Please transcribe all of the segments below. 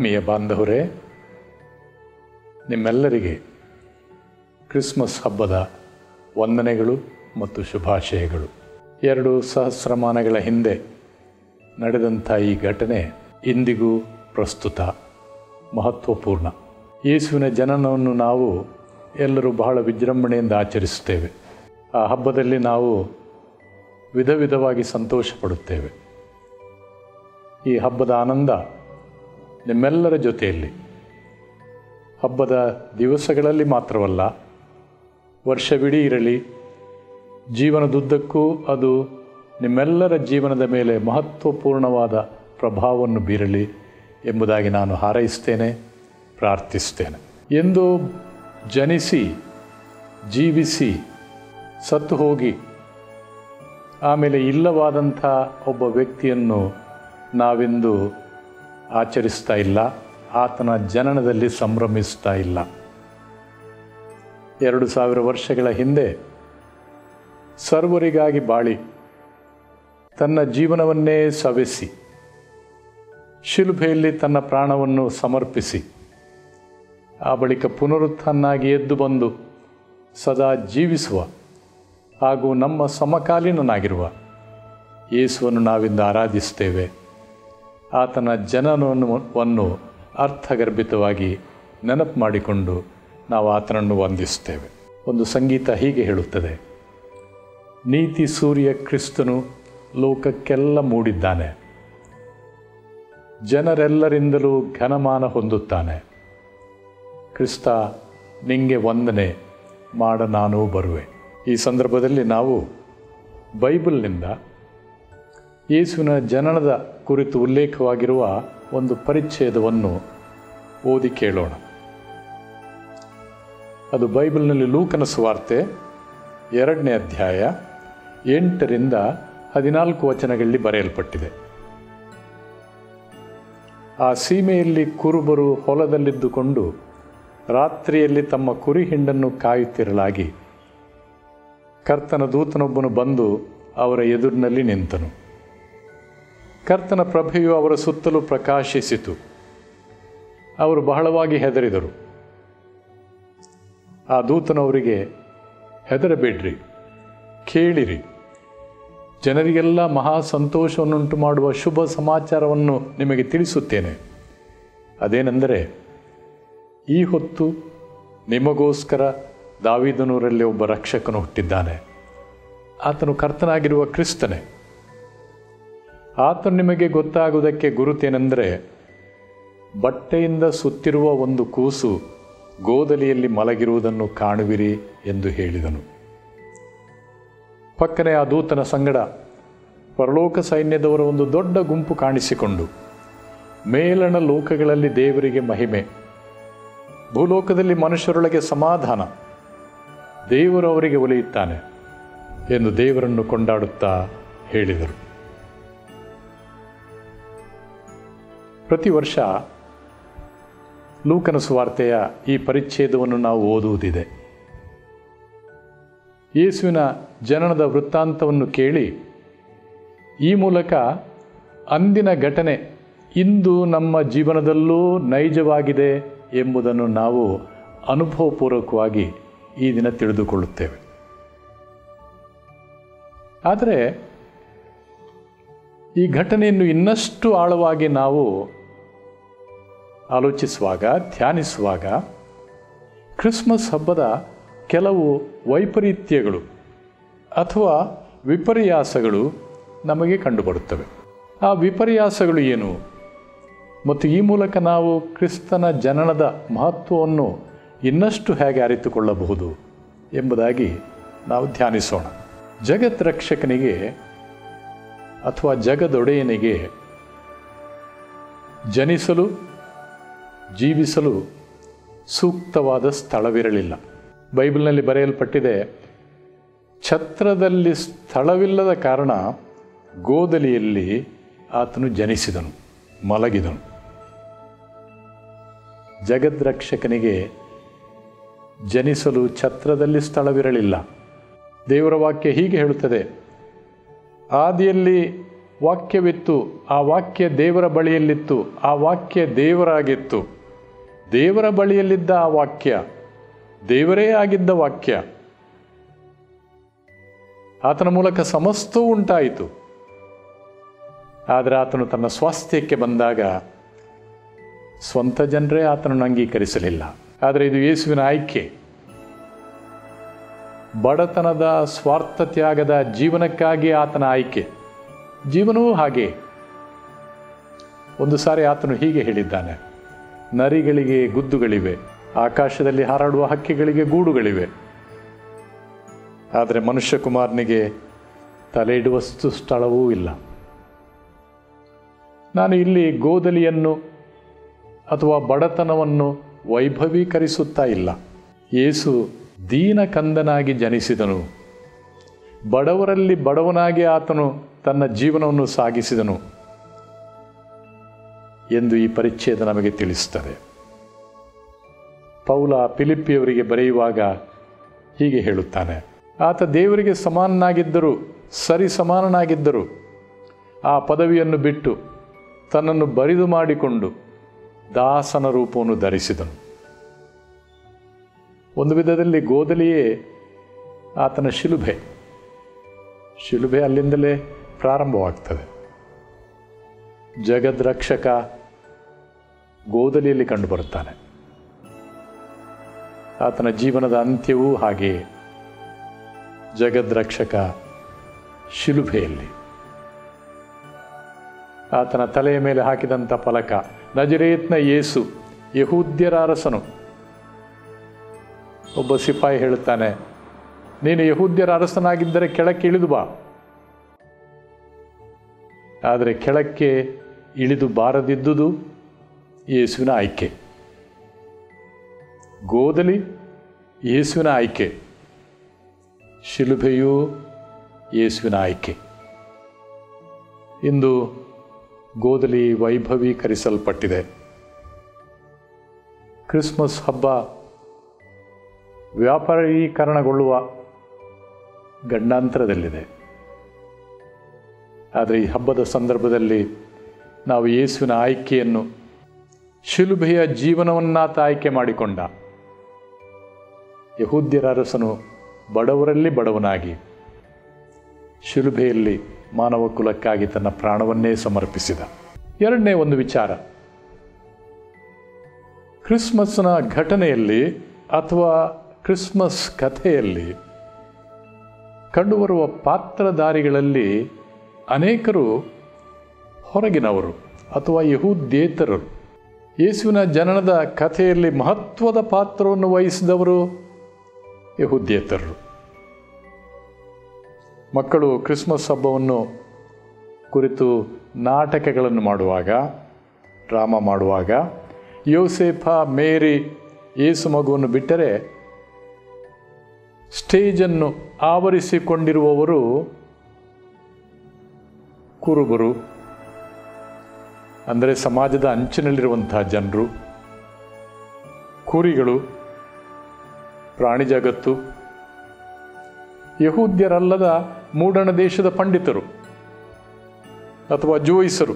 ಆತ್ಮೀಯ ಬಾಂಧವರೇ ನಿಮ್ಮೆಲ್ಲರಿಗೆ ಕ್ರಿಸ್ಮಸ್ ಹಬ್ಬದ ವಂದನೆಗಳು ಮತ್ತು ಶುಭಾಶಯಗಳು ಎರಡು ಸಹಸ್ರಮಾನಗಳ ಹಿಂದೆ ನಡೆದಂಥ ಈ ಘಟನೆ ಇಂದಿಗೂ ಪ್ರಸ್ತುತ ಮಹತ್ವಪೂರ್ಣ ಯೇಸುವಿನ ಜನನವನ್ನು ನಾವು ಎಲ್ಲರೂ ಬಹಳ ವಿಜೃಂಭಣೆಯಿಂದ ಆಚರಿಸುತ್ತೇವೆ ಆ ಹಬ್ಬದಲ್ಲಿ ನಾವು ವಿಧ ವಿಧವಾಗಿ ಸಂತೋಷ ಪಡುತ್ತೇವೆ ಈ ಹಬ್ಬದ ಆನಂದ ನಿಮ್ಮೆಲ್ಲರ ಜೊತೆಯಲ್ಲಿ ಹಬ್ಬದ ದಿವಸಗಳಲ್ಲಿ ಮಾತ್ರವಲ್ಲ ವರ್ಷವಿಡೀ ಇರಲಿ ಜೀವನದುದ್ದಕ್ಕೂ ಅದು ನಿಮ್ಮೆಲ್ಲರ ಜೀವನದ ಮೇಲೆ ಮಹತ್ವಪೂರ್ಣವಾದ ಪ್ರಭಾವವನ್ನು ಬೀರಲಿ ಎಂಬುದಾಗಿ ನಾನು ಹಾರೈಸ್ತೇನೆ ಪ್ರಾರ್ಥಿಸ್ತೇನೆ ಎಂದು ಜನಿಸಿ ಜೀವಿಸಿ ಸತ್ತು ಹೋಗಿ ಆಮೇಲೆ ಇಲ್ಲವಾದಂಥ ಒಬ್ಬ ವ್ಯಕ್ತಿಯನ್ನು ನಾವಿಂದು ಆಚರಿಸ್ತಾ ಇಲ್ಲ ಆತನ ಜನನದಲ್ಲಿ ಸಂಭ್ರಮಿಸ್ತಾ ಇಲ್ಲ ಎರಡು ಸಾವಿರ ವರ್ಷಗಳ ಹಿಂದೆ ಸರ್ವರಿಗಾಗಿ ಬಾಳಿ ತನ್ನ ಜೀವನವನ್ನೇ ಸವೆಸಿ ಶಿಲುಬೆಯಲ್ಲಿ ತನ್ನ ಪ್ರಾಣವನ್ನು ಸಮರ್ಪಿಸಿ ಆ ಬಳಿಕ ಪುನರುತ್ಥಾನಾಗಿ ಎದ್ದು ಬಂದು ಸದಾ ಜೀವಿಸುವ ಹಾಗೂ ನಮ್ಮ ಸಮಕಾಲೀನನಾಗಿರುವ ಯೇಸುವನ್ನು ನಾವಿಂದು ಆರಾಧಿಸ್ತೇವೆ ಆತನ ಜನನವನ್ನು ಅರ್ಥಗರ್ಭಿತವಾಗಿ ನೆನಪು ಮಾಡಿಕೊಂಡು ನಾವು ಆತನನ್ನು ವಂದಿಸ್ತೇವೆ ಒಂದು ಸಂಗೀತ ಹೀಗೆ ಹೇಳುತ್ತದೆ ನೀತಿ ಸೂರ್ಯ ಕ್ರಿಸ್ತನು ಲೋಕಕ್ಕೆಲ್ಲ ಮೂಡಿದ್ದಾನೆ ಜನರೆಲ್ಲರಿಂದಲೂ ಘನಮಾನ ಹೊಂದುತ್ತಾನೆ ಕ್ರಿಸ್ತ ನಿಂಗೆ ವಂದನೆ ಮಾಡ ನಾನೂ ಬರುವೆ ಈ ಸಂದರ್ಭದಲ್ಲಿ ನಾವು ಬೈಬಲ್ನಿಂದ ಯೇಸುವಿನ ಜನನದ ಕುರಿತು ಉಲ್ಲೇಖವಾಗಿರುವ ಒಂದು ಪರಿಚ್ಛೇದವನ್ನು ಓದಿ ಕೇಳೋಣ ಅದು ಬೈಬಲ್ನಲ್ಲಿ ಲೂಕನ ಸುವಾರ್ತೆ ಎರಡನೇ ಅಧ್ಯಾಯ ಎಂಟರಿಂದ ಹದಿನಾಲ್ಕು ವಚನಗಳಲ್ಲಿ ಬರೆಯಲ್ಪಟ್ಟಿದೆ ಆ ಸೀಮೆಯಲ್ಲಿ ಕುರುಬರು ಹೊಲದಲ್ಲಿದ್ದುಕೊಂಡು ರಾತ್ರಿಯಲ್ಲಿ ತಮ್ಮ ಕುರಿ ಹಿಂಡನ್ನು ಕಾಯುತ್ತಿರಲಾಗಿ ಕರ್ತನ ದೂತನೊಬ್ಬನು ಬಂದು ಅವರ ಎದುರಿನಲ್ಲಿ ನಿಂತನು ಕರ್ತನ ಪ್ರಭೆಯು ಅವರ ಸುತ್ತಲೂ ಪ್ರಕಾಶಿಸಿತು ಅವರು ಬಹಳವಾಗಿ ಹೆದರಿದರು ಆ ದೂತನವರಿಗೆ ಹೆದರಬೇಡ್ರಿ ಕೇಳಿರಿ ಜನರಿಗೆಲ್ಲ ಮಹಾ ಸಂತೋಷವನ್ನುಂಟು ಮಾಡುವ ಶುಭ ಸಮಾಚಾರವನ್ನು ನಿಮಗೆ ತಿಳಿಸುತ್ತೇನೆ ಅದೇನೆಂದರೆ ಈ ಹೊತ್ತು ನಿಮಗೋಸ್ಕರ ದಾವಿದನೂರಲ್ಲಿ ಒಬ್ಬ ರಕ್ಷಕನು ಹುಟ್ಟಿದ್ದಾನೆ ಆತನು ಕರ್ತನಾಗಿರುವ ಕ್ರಿಸ್ತನೇ ಆತನು ನಿಮಗೆ ಗೊತ್ತಾಗುವುದಕ್ಕೆ ಗುರುತೇನೆಂದರೆ ಬಟ್ಟೆಯಿಂದ ಸುತ್ತಿರುವ ಒಂದು ಕೂಸು ಗೋದಲಿಯಲ್ಲಿ ಮಲಗಿರುವುದನ್ನು ಕಾಣುವಿರಿ ಎಂದು ಹೇಳಿದನು ಪಕ್ಕನೆ ಆ ದೂತನ ಸಂಗಡ ಪರಲೋಕ ಸೈನ್ಯದವರ ಒಂದು ದೊಡ್ಡ ಗುಂಪು ಕಾಣಿಸಿಕೊಂಡು ಮೇಲಣ ಲೋಕಗಳಲ್ಲಿ ದೇವರಿಗೆ ಮಹಿಮೆ ಭೂಲೋಕದಲ್ಲಿ ಮನುಷ್ಯರೊಳಗೆ ಸಮಾಧಾನ ದೇವರು ಅವರಿಗೆ ಒಲಿಯುತ್ತಾನೆ ಎಂದು ದೇವರನ್ನು ಕೊಂಡಾಡುತ್ತಾ ಹೇಳಿದರು ಪ್ರತಿ ವರ್ಷ ಲೂಕನ ಸುವಾರ್ತೆಯ ಈ ಪರಿಚ್ಛೇದವನ್ನು ನಾವು ಓದುವುದಿದೆ ಯೇಸುವಿನ ಜನನದ ವೃತ್ತಾಂತವನ್ನು ಕೇಳಿ ಈ ಮೂಲಕ ಅಂದಿನ ಘಟನೆ ಇಂದು ನಮ್ಮ ಜೀವನದಲ್ಲೂ ನೈಜವಾಗಿದೆ ಎಂಬುದನ್ನು ನಾವು ಅನುಭವಪೂರ್ವಕವಾಗಿ ಈ ದಿನ ತಿಳಿದುಕೊಳ್ಳುತ್ತೇವೆ ಆದರೆ ಈ ಘಟನೆಯನ್ನು ಇನ್ನಷ್ಟು ಆಳವಾಗಿ ನಾವು ಆಲೋಚಿಸುವಾಗ ಧ್ಯಾನಿಸುವಾಗ ಕ್ರಿಸ್ಮಸ್ ಹಬ್ಬದ ಕೆಲವು ವೈಪರೀತ್ಯಗಳು ಅಥವಾ ವಿಪರ್ಯಾಸಗಳು ನಮಗೆ ಕಂಡುಬರುತ್ತವೆ ಆ ವಿಪರ್ಯಾಸಗಳು ಏನು ಮತ್ತು ಈ ಮೂಲಕ ನಾವು ಕ್ರಿಸ್ತನ ಜನನದ ಮಹತ್ವವನ್ನು ಇನ್ನಷ್ಟು ಹೇಗೆ ಅರಿತುಕೊಳ್ಳಬಹುದು ಎಂಬುದಾಗಿ ನಾವು ಧ್ಯಾನಿಸೋಣ ಜಗತ್ ರಕ್ಷಕನಿಗೆ ಅಥವಾ ಜಗದೊಡೆಯನಿಗೆ ಜನಿಸಲು ಜೀವಿಸಲು ಸೂಕ್ತವಾದ ಸ್ಥಳವಿರಲಿಲ್ಲ ಬೈಬಲ್ನಲ್ಲಿ ಬರೆಯಲ್ಪಟ್ಟಿದೆ ಛತ್ರದಲ್ಲಿ ಸ್ಥಳವಿಲ್ಲದ ಕಾರಣ ಗೋದಲಿಯಲ್ಲಿ ಆತನು ಜನಿಸಿದನು ಮಲಗಿದನು ಜಗದ್ರಕ್ಷಕನಿಗೆ ಜನಿಸಲು ಛತ್ರದಲ್ಲಿ ಸ್ಥಳವಿರಲಿಲ್ಲ ದೇವರ ವಾಕ್ಯ ಹೀಗೆ ಹೇಳುತ್ತದೆ ಆದಿಯಲ್ಲಿ ವಾಕ್ಯವಿತ್ತು ಆ ವಾಕ್ಯ ದೇವರ ಬಳಿಯಲ್ಲಿತ್ತು ಆ ವಾಕ್ಯ ದೇವರಾಗಿತ್ತು ದೇವರ ಬಳಿಯಲ್ಲಿದ್ದ ಆ ವಾಕ್ಯ ದೇವರೇ ಆಗಿದ್ದ ವಾಕ್ಯ ಆತನ ಮೂಲಕ ಸಮಸ್ತವೂ ಉಂಟಾಯಿತು ಆದರೆ ಆತನು ತನ್ನ ಸ್ವಾಸ್ಥ್ಯಕ್ಕೆ ಬಂದಾಗ ಸ್ವಂತ ಜನರೇ ಆತನನ್ನು ಅಂಗೀಕರಿಸಲಿಲ್ಲ ಆದರೆ ಇದು ಯೇಸುವಿನ ಆಯ್ಕೆ ಬಡತನದ ಸ್ವಾರ್ಥ ತ್ಯಾಗದ ಜೀವನಕ್ಕಾಗಿ ಆತನ ಆಯ್ಕೆ ಜೀವನವೂ ಹಾಗೆ ಒಂದು ಸಾರಿ ಆತನು ಹೀಗೆ ಹೇಳಿದ್ದಾನೆ ನರಿಗಳಿಗೆ ಗುದ್ದುಗಳಿವೆ ಆಕಾಶದಲ್ಲಿ ಹಾರಾಡುವ ಹಕ್ಕಿಗಳಿಗೆ ಗೂಡುಗಳಿವೆ ಆದರೆ ಮನುಷ್ಯಕುಮಾರನಿಗೆ ತಲೆ ಇಡುವಷ್ಟು ಸ್ಥಳವೂ ಇಲ್ಲ ನಾನು ಇಲ್ಲಿ ಗೋದಲಿಯನ್ನು ಅಥವಾ ಬಡತನವನ್ನು ವೈಭವೀಕರಿಸುತ್ತಾ ಇಲ್ಲ ಯೇಸು ದೀನಕಂದನಾಗಿ ಜನಿಸಿದನು ಬಡವರಲ್ಲಿ ಬಡವನಾಗಿ ಆತನು ತನ್ನ ಜೀವನವನ್ನು ಸಾಗಿಸಿದನು ಎಂದು ಈ ಪರಿಚ್ಛೇದ ನಮಗೆ ತಿಳಿಸುತ್ತದೆ ಪೌಲ ಫಿಲಿಪ್ಪಿಯವರಿಗೆ ಬರೆಯುವಾಗ ಹೀಗೆ ಹೇಳುತ್ತಾನೆ ಆತ ದೇವರಿಗೆ ಸಮಾನನಾಗಿದ್ದರು ಸರಿ ಸಮಾನನಾಗಿದ್ದರು ಆ ಪದವಿಯನ್ನು ಬಿಟ್ಟು ತನ್ನನ್ನು ಬರಿದು ಮಾಡಿಕೊಂಡು ದಾಸನ ರೂಪವನ್ನು ಧರಿಸಿದನು ಒಂದು ವಿಧದಲ್ಲಿ ಗೋದಲಿಯೇ ಆತನ ಶಿಲುಬೆ ಶಿಲುಬೆ ಅಲ್ಲಿಂದಲೇ ಪ್ರಾರಂಭವಾಗ್ತದೆ ಜಗದ್ರಕ್ಷಕ ಗೋದಲಿಯಲ್ಲಿ ಕಂಡುಬರುತ್ತಾನೆ ಆತನ ಜೀವನದ ಅಂತ್ಯವೂ ಹಾಗೆಯೇ ಜಗದ್ರಕ್ಷಕ ಶಿಲುಬೆಯಲ್ಲಿ ಆತನ ತಲೆಯ ಮೇಲೆ ಹಾಕಿದಂಥ ಫಲಕ ನಜರೇತ್ನ ಯೇಸು ಯಹೂದ್ಯರ ಅರಸನು ಒಬ್ಬ ಸಿಪಾಯಿ ಹೇಳುತ್ತಾನೆ ನೀನು ಯಹೂದ್ಯರ ಅರಸನಾಗಿದ್ದರೆ ಕೆಳಕ್ಕೆ ಇಳಿದು ಬಾ ಆದರೆ ಕೆಳಕ್ಕೆ ಇಳಿದು ಬಾರದಿದ್ದುದು ಯೇಸುವಿನ ಆಯ್ಕೆ ಗೋದಲಿ ಯೇಸುವಿನ ಆಯ್ಕೆ ಶಿಲುಬೆಯೂ ಯೇಸುವಿನ ಆಯ್ಕೆ ಇಂದು ಗೋದಲಿ ವೈಭವೀಕರಿಸಲ್ಪಟ್ಟಿದೆ ಕ್ರಿಸ್ಮಸ್ ಹಬ್ಬ ವ್ಯಾಪಾರೀಕರಣಗೊಳ್ಳುವ ಗಂಡಾಂತರದಲ್ಲಿದೆ ಆದರೆ ಈ ಹಬ್ಬದ ಸಂದರ್ಭದಲ್ಲಿ ನಾವು ಯೇಸುವಿನ ಆಯ್ಕೆಯನ್ನು ಶಿಲುಬೆಯ ಜೀವನವನ್ನಾತ ಆಯ್ಕೆ ಮಾಡಿಕೊಂಡ ಯಹೂದ್ಯರ ಅರಸನು ಬಡವರಲ್ಲಿ ಬಡವನಾಗಿ ಶಿಲುಬೆಯಲ್ಲಿ ಮಾನವ ಕುಲಕ್ಕಾಗಿ ತನ್ನ ಪ್ರಾಣವನ್ನೇ ಸಮರ್ಪಿಸಿದ ಎರಡನೇ ಒಂದು ವಿಚಾರ ಕ್ರಿಸ್ಮಸ್ನ ಘಟನೆಯಲ್ಲಿ ಅಥವಾ ಕ್ರಿಸ್ಮಸ್ ಕಥೆಯಲ್ಲಿ ಕಂಡುಬರುವ ಪಾತ್ರಧಾರಿಗಳಲ್ಲಿ ಅನೇಕರು ಹೊರಗಿನವರು ಅಥವಾ ಯಹೂದ್ಯೇತರರು ಯೇಸುವಿನ ಜನನದ ಕಥೆಯಲ್ಲಿ ಮಹತ್ವದ ಪಾತ್ರವನ್ನು ವಹಿಸಿದವರು ಯಹೂದ್ಯೇತರರು ಮಕ್ಕಳು ಕ್ರಿಸ್ಮಸ್ ಹಬ್ಬವನ್ನು ಕುರಿತು ನಾಟಕಗಳನ್ನು ಮಾಡುವಾಗ ಡ್ರಾಮಾ ಮಾಡುವಾಗ ಯೋಸೇಫ ಮೇರಿ ಯೇಸು ಮಗುವನ್ನು ಬಿಟ್ಟರೆ ಸ್ಟೇಜನ್ನು ಆವರಿಸಿಕೊಂಡಿರುವವರು ಕುರುಬರು ಅಂದರೆ ಸಮಾಜದ ಅಂಚಿನಲ್ಲಿರುವಂತಹ ಜನರು ಕುರಿಗಳು ಪ್ರಾಣಿ ಜಗತ್ತು ಯಹೂದ್ಯರಲ್ಲದ ಮೂಡಣ ದೇಶದ ಪಂಡಿತರು ಅಥವಾ ಜೋಯಿಸರು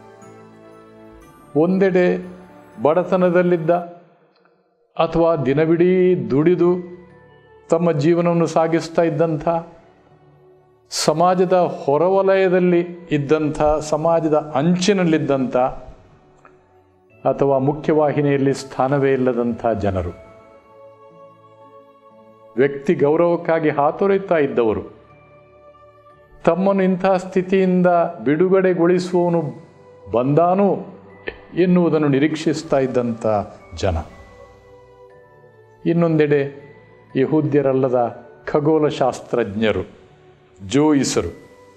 ಒಂದೆಡೆ ಬಡತನದಲ್ಲಿದ್ದ ಅಥವಾ ದಿನವಿಡೀ ದುಡಿದು ತಮ್ಮ ಜೀವನವನ್ನು ಸಾಗಿಸ್ತಾ ಇದ್ದಂಥ ಸಮಾಜದ ಹೊರವಲಯದಲ್ಲಿ ಇದ್ದಂಥ ಸಮಾಜದ ಅಂಚಿನಲ್ಲಿದ್ದಂಥ ಅಥವಾ ಮುಖ್ಯವಾಹಿನಿಯಲ್ಲಿ ಸ್ಥಾನವೇ ಇಲ್ಲದಂಥ ಜನರು ವ್ಯಕ್ತಿ ಗೌರವಕ್ಕಾಗಿ ಹಾತೊರೆಯುತ್ತಾ ಇದ್ದವರು ತಮ್ಮನ್ನು ಇಂಥ ಸ್ಥಿತಿಯಿಂದ ಬಿಡುಗಡೆಗೊಳಿಸುವವನು ಬಂದಾನು ಎನ್ನುವುದನ್ನು ನಿರೀಕ್ಷಿಸ್ತಾ ಇದ್ದಂಥ ಜನ ಇನ್ನೊಂದೆಡೆ ಯಹೂದ್ಯರಲ್ಲದ ಖಗೋಳಶಾಸ್ತ್ರಜ್ಞರು ಜೋಯಿಸರು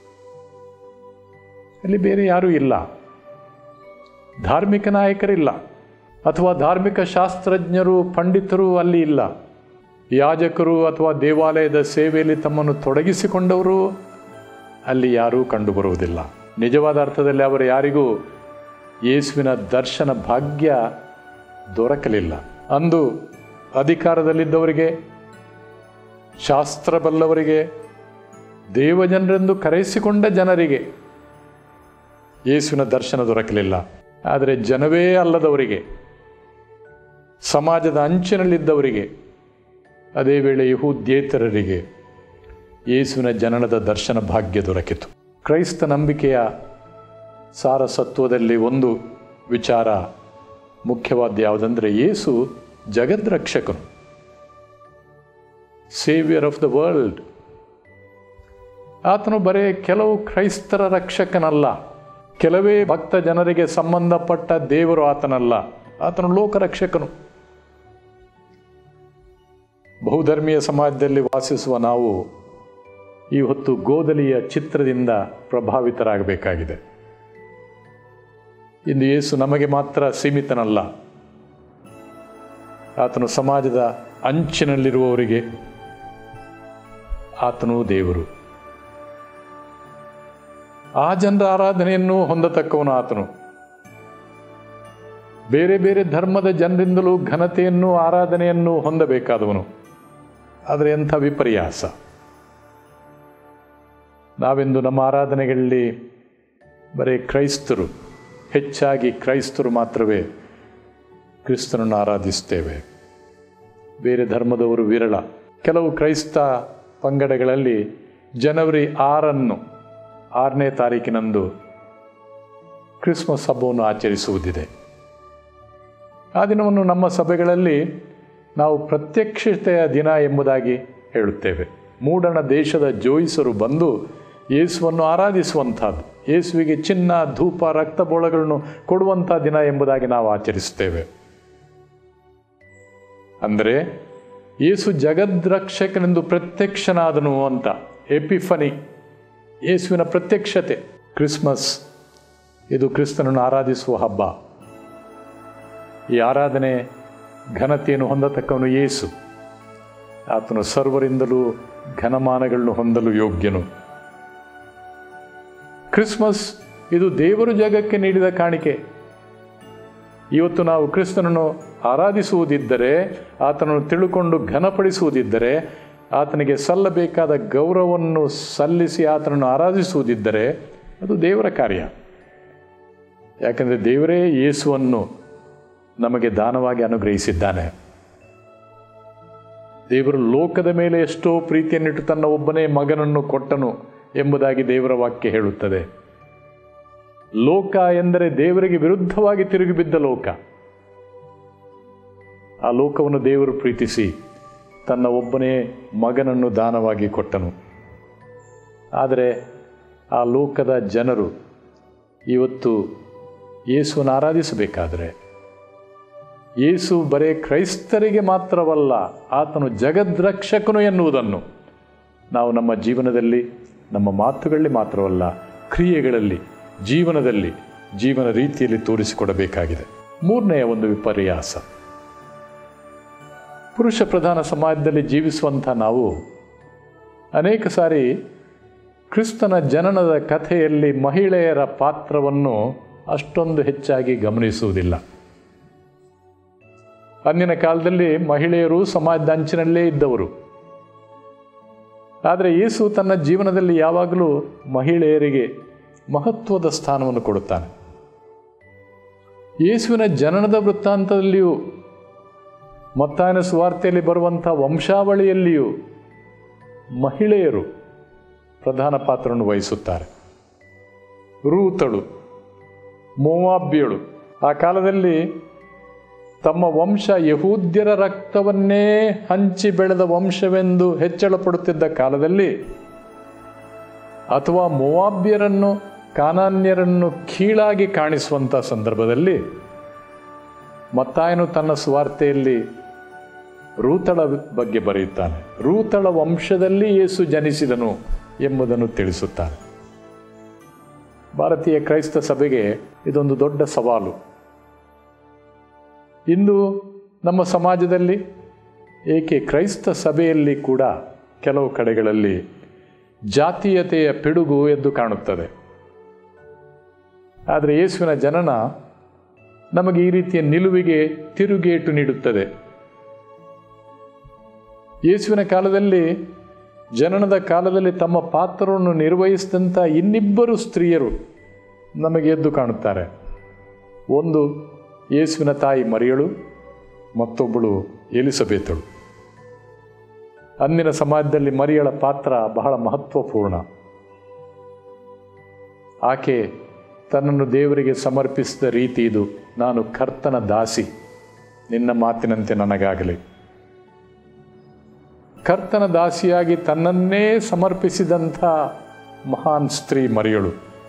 ಅಲ್ಲಿ ಬೇರೆ ಯಾರೂ ಇಲ್ಲ ಧಾರ್ಮಿಕ ನಾಯಕರಿಲ್ಲ ಅಥವಾ ಧಾರ್ಮಿಕ ಶಾಸ್ತ್ರಜ್ಞರು ಪಂಡಿತರು ಅಲ್ಲಿ ಇಲ್ಲ ಯಾಜಕರು ಅಥವಾ ದೇವಾಲಯದ ಸೇವೆಯಲ್ಲಿ ತಮ್ಮನ್ನು ತೊಡಗಿಸಿಕೊಂಡವರು ಅಲ್ಲಿ ಯಾರೂ ಕಂಡುಬರುವುದಿಲ್ಲ ನಿಜವಾದ ಅರ್ಥದಲ್ಲಿ ಅವರು ಯಾರಿಗೂ ಯೇಸುವಿನ ದರ್ಶನ ಭಾಗ್ಯ ದೊರಕಲಿಲ್ಲ ಅಂದು ಅಧಿಕಾರದಲ್ಲಿದ್ದವರಿಗೆ ಶಾಸ್ತ್ರ ಬಲ್ಲವರಿಗೆ ದೇವಜನರೆಂದು ಕರೆಸಿಕೊಂಡ ಜನರಿಗೆ ಯೇಸುವಿನ ದರ್ಶನ ದೊರಕಲಿಲ್ಲ ಆದರೆ ಜನವೇ ಅಲ್ಲದವರಿಗೆ ಸಮಾಜದ ಅಂಚಿನಲ್ಲಿದ್ದವರಿಗೆ ಅದೇ ವೇಳೆ ಯಹೂದ್ಯೇತರರಿಗೆ ಯೇಸುವಿನ ಜನನದ ದರ್ಶನ ಭಾಗ್ಯ ದೊರಕಿತು ಕ್ರೈಸ್ತ ನಂಬಿಕೆಯ ಸಾರಸತ್ವದಲ್ಲಿ ಒಂದು ವಿಚಾರ ಮುಖ್ಯವಾದ ಯಾವುದಂದರೆ ಯೇಸು ಜಗದ್ರಕ್ಷಕನು ಸೇವಿಯರ್ ಆಫ್ ದ ವರ್ಲ್ಡ್ ಆತನು ಬರೇ ಕೆಲವು ಕ್ರೈಸ್ತರ ರಕ್ಷಕನಲ್ಲ ಕೆಲವೇ ಭಕ್ತ ಜನರಿಗೆ ಸಂಬಂಧಪಟ್ಟ ದೇವರು ಆತನಲ್ಲ ಆತನು ಲೋಕರಕ್ಷಕನು ಬಹುಧರ್ಮೀಯ ಸಮಾಜದಲ್ಲಿ ವಾಸಿಸುವ ನಾವು ಈ ಹೊತ್ತು ಗೋದಲಿಯ ಚಿತ್ರದಿಂದ ಪ್ರಭಾವಿತರಾಗಬೇಕಾಗಿದೆ ಇಂದು ಯೇಸು ನಮಗೆ ಮಾತ್ರ ಸೀಮಿತನಲ್ಲ ಆತನು ಸಮಾಜದ ಅಂಚಿನಲ್ಲಿರುವವರಿಗೆ ಆತನು ದೇವರು ಆ ಜನರ ಆರಾಧನೆಯನ್ನು ಹೊಂದತಕ್ಕವನು ಆತನು ಬೇರೆ ಬೇರೆ ಧರ್ಮದ ಜನರಿಂದಲೂ ಘನತೆಯನ್ನು ಆರಾಧನೆಯನ್ನು ಹೊಂದಬೇಕಾದವನು ಆದರೆ ಎಂಥ ವಿಪರ್ಯಾಸ ನಾವೆಂದು ನಮ್ಮ ಆರಾಧನೆಗಳಲ್ಲಿ ಬರೀ ಕ್ರೈಸ್ತರು ಹೆಚ್ಚಾಗಿ ಕ್ರೈಸ್ತರು ಮಾತ್ರವೇ ಕ್ರಿಸ್ತನನ್ನು ಆರಾಧಿಸ್ತೇವೆ ಬೇರೆ ಧರ್ಮದವರು ವಿರಳ ಕೆಲವು ಕ್ರೈಸ್ತ ಪಂಗಡಗಳಲ್ಲಿ ಜನವರಿ ಆರನ್ನು ಆರನೇ ತಾರೀಕಿನಂದು ಕ್ರಿಸ್ಮಸ್ ಹಬ್ಬವನ್ನು ಆಚರಿಸುವುದಿದೆ ಆ ದಿನವನ್ನು ನಮ್ಮ ಸಭೆಗಳಲ್ಲಿ ನಾವು ಪ್ರತ್ಯಕ್ಷತೆಯ ದಿನ ಎಂಬುದಾಗಿ ಹೇಳುತ್ತೇವೆ ಮೂಡಣ ದೇಶದ ಜೋಯಿಸರು ಬಂದು ಯೇಸುವನ್ನು ಆರಾಧಿಸುವಂಥದ್ದು ಯೇಸುವಿಗೆ ಚಿನ್ನ ಧೂಪ ರಕ್ತಬೋಳಗಳನ್ನು ಕೊಡುವಂಥ ದಿನ ಎಂಬುದಾಗಿ ನಾವು ಆಚರಿಸುತ್ತೇವೆ ಅಂದರೆ ಯೇಸು ಜಗದ್ರಕ್ಷಕನೆಂದು ಪ್ರತ್ಯಕ್ಷನಾದನು ಅಂತ ಎಪಿಫನಿ ಯೇಸುವಿನ ಪ್ರತ್ಯಕ್ಷತೆ ಕ್ರಿಸ್ಮಸ್ ಇದು ಕ್ರಿಸ್ತನನ್ನು ಆರಾಧಿಸುವ ಹಬ್ಬ ಈ ಆರಾಧನೆ ಘನತೆಯನ್ನು ಹೊಂದತಕ್ಕವನು ಯೇಸು ಆತನು ಸರ್ವರಿಂದಲೂ ಘನಮಾನಗಳನ್ನು ಹೊಂದಲು ಯೋಗ್ಯನು ಕ್ರಿಸ್ಮಸ್ ಇದು ದೇವರು ಜಗಕ್ಕೆ ನೀಡಿದ ಕಾಣಿಕೆ ಇವತ್ತು ನಾವು ಕ್ರಿಸ್ತನನ್ನು ಆರಾಧಿಸುವುದಿದ್ದರೆ ಆತನನ್ನು ತಿಳುಕೊಂಡು ಘನಪಡಿಸುವುದಿದ್ದರೆ ಆತನಿಗೆ ಸಲ್ಲಬೇಕಾದ ಗೌರವವನ್ನು ಸಲ್ಲಿಸಿ ಆತನನ್ನು ಆರಾಧಿಸುವುದಿದ್ದರೆ ಅದು ದೇವರ ಕಾರ್ಯ ಯಾಕಂದರೆ ದೇವರೇ ಯೇಸುವನ್ನು ನಮಗೆ ದಾನವಾಗಿ ಅನುಗ್ರಹಿಸಿದ್ದಾನೆ ದೇವರು ಲೋಕದ ಮೇಲೆ ಎಷ್ಟೋ ಪ್ರೀತಿಯನ್ನಿಟ್ಟು ತನ್ನ ಒಬ್ಬನೇ ಮಗನನ್ನು ಕೊಟ್ಟನು ಎಂಬುದಾಗಿ ದೇವರ ವಾಕ್ಯ ಹೇಳುತ್ತದೆ ಲೋಕ ಎಂದರೆ ದೇವರಿಗೆ ವಿರುದ್ಧವಾಗಿ ತಿರುಗಿಬಿದ್ದ ಲೋಕ ಆ ಲೋಕವನ್ನು ದೇವರು ಪ್ರೀತಿಸಿ ತನ್ನ ಒಬ್ಬನೇ ಮಗನನ್ನು ದಾನವಾಗಿ ಕೊಟ್ಟನು ಆದರೆ ಆ ಲೋಕದ ಜನರು ಇವತ್ತು ಯೇಸುವನ್ನು ಆರಾಧಿಸಬೇಕಾದರೆ ಯೇಸು ಬರೇ ಕ್ರೈಸ್ತರಿಗೆ ಮಾತ್ರವಲ್ಲ ಆತನು ಜಗದ್ರಕ್ಷಕನು ಎನ್ನುವುದನ್ನು ನಾವು ನಮ್ಮ ಜೀವನದಲ್ಲಿ ನಮ್ಮ ಮಾತುಗಳಲ್ಲಿ ಮಾತ್ರವಲ್ಲ ಕ್ರಿಯೆಗಳಲ್ಲಿ ಜೀವನದಲ್ಲಿ ಜೀವನ ರೀತಿಯಲ್ಲಿ ತೋರಿಸಿಕೊಡಬೇಕಾಗಿದೆ ಮೂರನೆಯ ಒಂದು ವಿಪರ್ಯಾಸ ಪುರುಷ ಪ್ರಧಾನ ಸಮಾಜದಲ್ಲಿ ಜೀವಿಸುವಂಥ ನಾವು ಅನೇಕ ಸಾರಿ ಕ್ರಿಸ್ತನ ಜನನದ ಕಥೆಯಲ್ಲಿ ಮಹಿಳೆಯರ ಪಾತ್ರವನ್ನು ಅಷ್ಟೊಂದು ಹೆಚ್ಚಾಗಿ ಗಮನಿಸುವುದಿಲ್ಲ ಅಂದಿನ ಕಾಲದಲ್ಲಿ ಮಹಿಳೆಯರು ಸಮಾಜದ ಅಂಚಿನಲ್ಲೇ ಇದ್ದವರು ಆದರೆ ಯೇಸು ತನ್ನ ಜೀವನದಲ್ಲಿ ಯಾವಾಗಲೂ ಮಹಿಳೆಯರಿಗೆ ಮಹತ್ವದ ಸ್ಥಾನವನ್ನು ಕೊಡುತ್ತಾನೆ ಯೇಸುವಿನ ಜನನದ ವೃತ್ತಾಂತದಲ್ಲಿಯೂ ಮತ್ತಾಯನ ಸುವಾರ್ತೆಯಲ್ಲಿ ಬರುವಂಥ ವಂಶಾವಳಿಯಲ್ಲಿಯೂ ಮಹಿಳೆಯರು ಪ್ರಧಾನ ಪಾತ್ರವನ್ನು ವಹಿಸುತ್ತಾರೆ ರೂತಳು ಮೋವಾಬ್ಯಳು ಆ ಕಾಲದಲ್ಲಿ ತಮ್ಮ ವಂಶ ಯಹೂದ್ಯರ ರಕ್ತವನ್ನೇ ಹಂಚಿ ಬೆಳೆದ ವಂಶವೆಂದು ಹೆಚ್ಚಳ ಪಡುತ್ತಿದ್ದ ಕಾಲದಲ್ಲಿ ಅಥವಾ ಮೋವಾಬ್ಯರನ್ನು ಕಾನಾನ್ಯರನ್ನು ಕೀಳಾಗಿ ಕಾಣಿಸುವಂಥ ಸಂದರ್ಭದಲ್ಲಿ ಮತ್ತಾಯನು ತನ್ನ ಸ್ವಾರ್ಥೆಯಲ್ಲಿ ರೂತಳ ಬಗ್ಗೆ ಬರೆಯುತ್ತಾನೆ ರೂತಳ ವಂಶದಲ್ಲಿ ಯೇಸು ಜನಿಸಿದನು ಎಂಬುದನ್ನು ತಿಳಿಸುತ್ತಾನೆ ಭಾರತೀಯ ಕ್ರೈಸ್ತ ಸಭೆಗೆ ಇದೊಂದು ದೊಡ್ಡ ಸವಾಲು ಇಂದು ನಮ್ಮ ಸಮಾಜದಲ್ಲಿ ಏಕೆ ಕ್ರೈಸ್ತ ಸಭೆಯಲ್ಲಿ ಕೂಡ ಕೆಲವು ಕಡೆಗಳಲ್ಲಿ ಜಾತೀಯತೆಯ ಪಿಡುಗು ಎದ್ದು ಕಾಣುತ್ತದೆ ಆದರೆ ಯೇಸುವಿನ ಜನನ ನಮಗೆ ಈ ರೀತಿಯ ನಿಲುವಿಗೆ ತಿರುಗೇಟು ನೀಡುತ್ತದೆ ಯೇಸುವಿನ ಕಾಲದಲ್ಲಿ ಜನನದ ಕಾಲದಲ್ಲಿ ತಮ್ಮ ಪಾತ್ರವನ್ನು ನಿರ್ವಹಿಸಿದಂಥ ಇನ್ನಿಬ್ಬರು ಸ್ತ್ರೀಯರು ನಮಗೆ ಎದ್ದು ಕಾಣುತ್ತಾರೆ ಒಂದು ಯೇಸುವಿನ ತಾಯಿ ಮರಿಯಳು ಮತ್ತೊಬ್ಬಳು ಎಲಿಸಬೇತಳು ಅಂದಿನ ಸಮಾಜದಲ್ಲಿ ಮರಿಯಳ ಪಾತ್ರ ಬಹಳ ಮಹತ್ವಪೂರ್ಣ ಆಕೆ ತನ್ನನ್ನು ದೇವರಿಗೆ ಸಮರ್ಪಿಸಿದ ರೀತಿ ಇದು ನಾನು ಕರ್ತನ ದಾಸಿ ನಿನ್ನ ಮಾತಿನಂತೆ ನನಗಾಗಲಿ ಕರ್ತನ ದಾಸಿಯಾಗಿ ತನ್ನನ್ನೇ ಸಮರ್ಪಿಸಿದಂಥ ಮಹಾನ್ ಸ್ತ್ರೀ ಮರಿಯಳು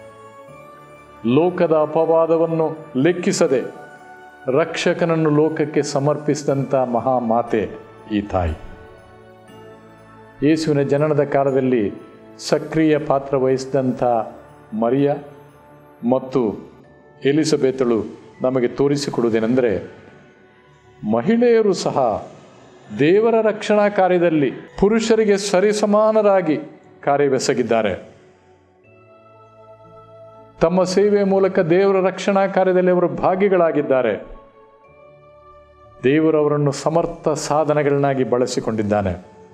ಲೋಕದ ಅಪವಾದವನ್ನು ಲೆಕ್ಕಿಸದೆ ರಕ್ಷಕನನ್ನು ಲೋಕಕ್ಕೆ ಸಮರ್ಪಿಸಿದಂಥ ಮಹಾಮಾತೆ ಈ ತಾಯಿ ಯೇಸುವಿನ ಜನನದ ಕಾಲದಲ್ಲಿ ಸಕ್ರಿಯ ಪಾತ್ರ ವಹಿಸಿದಂಥ ಮರಿಯ ಮತ್ತು ಎಲಿಸಬೇತಳು ನಮಗೆ ತೋರಿಸಿಕೊಡುವುದೇನೆಂದರೆ ಮಹಿಳೆಯರು ಸಹ ದೇವರ ರಕ್ಷಣಾ ಕಾರ್ಯದಲ್ಲಿ ಪುರುಷರಿಗೆ ಸರಿಸಮಾನರಾಗಿ ಕಾರ್ಯವೆಸಗಿದ್ದಾರೆ ತಮ್ಮ ಸೇವೆಯ ಮೂಲಕ ದೇವರ ರಕ್ಷಣಾ ಕಾರ್ಯದಲ್ಲಿ ಅವರು ಭಾಗಿಗಳಾಗಿದ್ದಾರೆ ದೇವರು ಅವರನ್ನು ಸಮರ್ಥ ಸಾಧನಗಳನ್ನಾಗಿ ಬಳಸಿಕೊಂಡಿದ್ದಾನೆ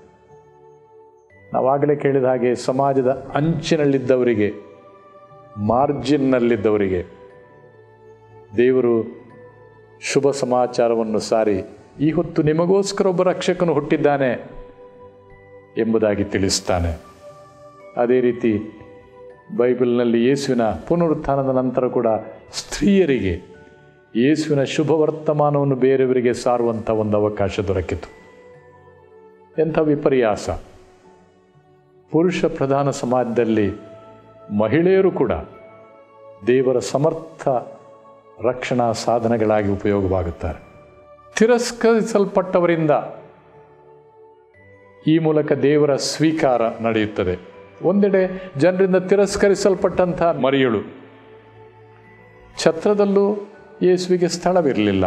ನಾವಾಗಲೇ ಕೇಳಿದ ಹಾಗೆ ಸಮಾಜದ ಅಂಚಿನಲ್ಲಿದ್ದವರಿಗೆ ಮಾರ್ಜಿನ್ನಲ್ಲಿದ್ದವರಿಗೆ ದೇವರು ಶುಭ ಸಮಾಚಾರವನ್ನು ಸಾರಿ ಈ ಹೊತ್ತು ನಿಮಗೋಸ್ಕರ ಒಬ್ಬ ರಕ್ಷಕನು ಹುಟ್ಟಿದ್ದಾನೆ ಎಂಬುದಾಗಿ ತಿಳಿಸ್ತಾನೆ ಅದೇ ರೀತಿ ಬೈಬಲ್ನಲ್ಲಿ ಯೇಸುವಿನ ಪುನರುತ್ಥಾನದ ನಂತರ ಕೂಡ ಸ್ತ್ರೀಯರಿಗೆ ಯೇಸುವಿನ ಶುಭ ವರ್ತಮಾನವನ್ನು ಬೇರೆಯವರಿಗೆ ಸಾರುವಂಥ ಒಂದು ಅವಕಾಶ ದೊರಕಿತು ಎಂಥ ವಿಪರ್ಯಾಸ ಪುರುಷ ಪ್ರಧಾನ ಸಮಾಜದಲ್ಲಿ ಮಹಿಳೆಯರು ಕೂಡ ದೇವರ ಸಮರ್ಥ ರಕ್ಷಣಾ ಸಾಧನಗಳಾಗಿ ಉಪಯೋಗವಾಗುತ್ತಾರೆ ತಿರಸ್ಕರಿಸಲ್ಪಟ್ಟವರಿಂದ ಈ ಮೂಲಕ ದೇವರ ಸ್ವೀಕಾರ ನಡೆಯುತ್ತದೆ ಒಂದೆಡೆ ಜನರಿಂದ ತಿರಸ್ಕರಿಸಲ್ಪಟ್ಟಂಥ ಮರಿಯಳು ಛತ್ರದಲ್ಲೂ ಯೇಸುವಿಗೆ ಸ್ಥಳವಿರಲಿಲ್ಲ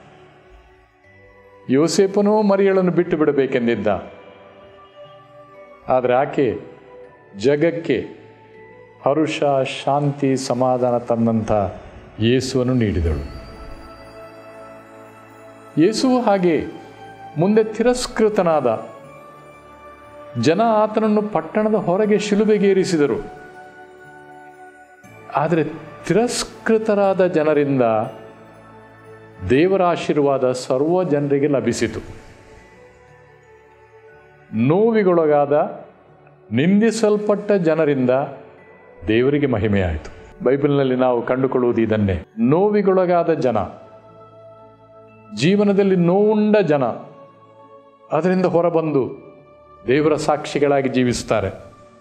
ಯೋಸೇಪನೂ ಮರಿಯಳನ್ನು ಬಿಟ್ಟು ಬಿಡಬೇಕೆಂದಿದ್ದ ಆದರೆ ಆಕೆ ಜಗಕ್ಕೆ ಹರುಷ ಶಾಂತಿ ಸಮಾಧಾನ ತಂದಂಥ ಯೇಸುವನ್ನು ನೀಡಿದಳು ಯೇಸುವು ಹಾಗೆ ಮುಂದೆ ತಿರಸ್ಕೃತನಾದ ಜನ ಆತನನ್ನು ಪಟ್ಟಣದ ಹೊರಗೆ ಶಿಲುಬೆಗೇರಿಸಿದರು ಆದರೆ ತಿರಸ್ಕೃತರಾದ ಜನರಿಂದ ದೇವರ ಆಶೀರ್ವಾದ ಸರ್ವ ಜನರಿಗೆ ಲಭಿಸಿತು ನೋವಿಗೊಳಗಾದ ನಿಂದಿಸಲ್ಪಟ್ಟ ಜನರಿಂದ ದೇವರಿಗೆ ಮಹಿಮೆಯಾಯಿತು ಬೈಬಲ್ನಲ್ಲಿ ನಾವು ಕಂಡುಕೊಳ್ಳುವುದು ಇದನ್ನೇ ನೋವಿಗೊಳಗಾದ ಜನ ಜೀವನದಲ್ಲಿ ನೋವುಂಡ ಜನ ಅದರಿಂದ ಹೊರಬಂದು ದೇವರ ಸಾಕ್ಷಿಗಳಾಗಿ ಜೀವಿಸ್ತಾರೆ